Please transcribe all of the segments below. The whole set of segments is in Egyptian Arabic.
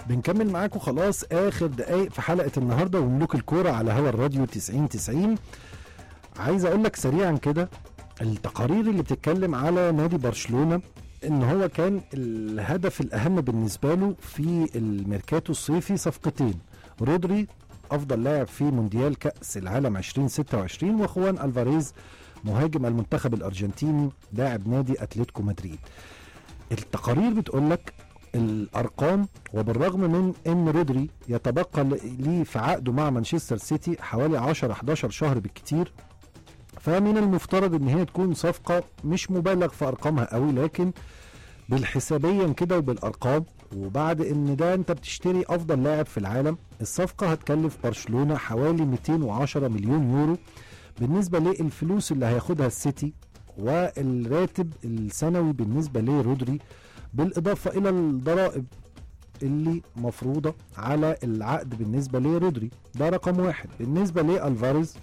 بنكمل معاكم خلاص اخر دقايق في حلقه النهارده وملوك الكوره على هوا الراديو 90 90 عايز اقول لك سريعا كده التقارير اللي بتتكلم على نادي برشلونه ان هو كان الهدف الاهم بالنسبه له في الميركاتو الصيفي صفقتين رودري افضل لاعب في مونديال كاس العالم 2026 وخوان الفاريز مهاجم المنتخب الارجنتيني لاعب نادي اتلتيكو مدريد التقارير بتقول لك الارقام وبالرغم من ان رودري يتبقى ليه في عقده مع مانشستر سيتي حوالي 10 11 شهر بالكتير فمن المفترض ان هي تكون صفقه مش مبالغ في ارقامها قوي لكن بالحسابيا كده وبالارقام وبعد ان ده انت بتشتري افضل لاعب في العالم الصفقه هتكلف برشلونه حوالي 210 مليون يورو بالنسبه للفلوس اللي هياخدها السيتي والراتب السنوي بالنسبه لرودري بالاضافه الى الضرائب اللي مفروضه على العقد بالنسبه لرودري ده رقم واحد بالنسبه لالفاريز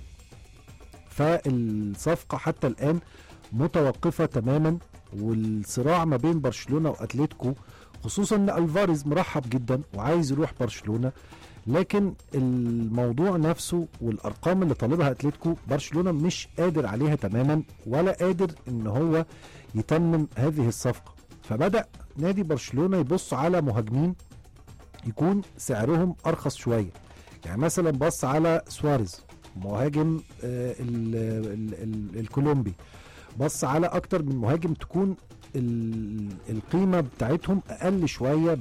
فالصفقه حتى الان متوقفه تماما والصراع ما بين برشلونه واتلتيكو خصوصا ان الفاريز مرحب جدا وعايز يروح برشلونه لكن الموضوع نفسه والارقام اللي طالبها اتلتيكو برشلونه مش قادر عليها تماما ولا قادر ان هو يتمم هذه الصفقه فبدا نادي برشلونه يبص على مهاجمين يكون سعرهم ارخص شويه يعني مثلا بص على سواريز مهاجم آه ال ال ال الكولومبي بص على اكتر من مهاجم تكون ال- القيمه بتاعتهم اقل شويه